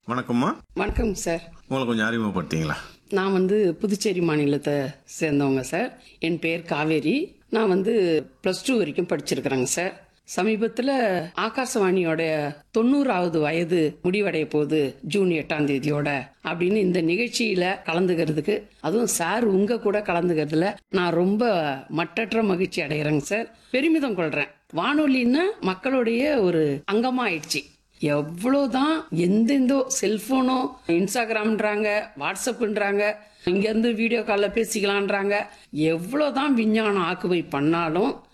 வணக்கம்மா வணக்கம் சார் உங்களை கொஞ்சம் அறிமுகப்படுத்திங்களா நான் வந்து புதுச்சேரி மாநிலத்தை சேர்ந்தவங்க சார் என் பேர் காவேரி நான் வந்து ப்ளஸ் டூ வரைக்கும் படிச்சிருக்கிறேங்க சார் சமீபத்தில் ஆகாசவாணியோட தொண்ணூறாவது வயது முடிவடைய போகுது ஜூன் எட்டாம் தேதியோட அப்படின்னு இந்த நிகழ்ச்சியில கலந்துக்கிறதுக்கு அதுவும் சார் உங்க கூட கலந்துக்கிறதுல நான் ரொம்ப மட்டற்ற மகிழ்ச்சி அடைகிறேங்க சார் பெருமிதம் கொள்றேன் வானொலின்னா மக்களுடைய ஒரு அங்கமா ஆயிடுச்சு எவ்வளோதான் எந்தெந்தோ செல்போனோ இன்ஸ்டாகிராம்ன்றாங்க வாட்ஸ்அப்ன்றாங்க இங்கேருந்து வீடியோ காலில் பேசிக்கலான்றாங்க எவ்வளோதான் விஞ்ஞானம் ஆக்குவை பண்ணாலும்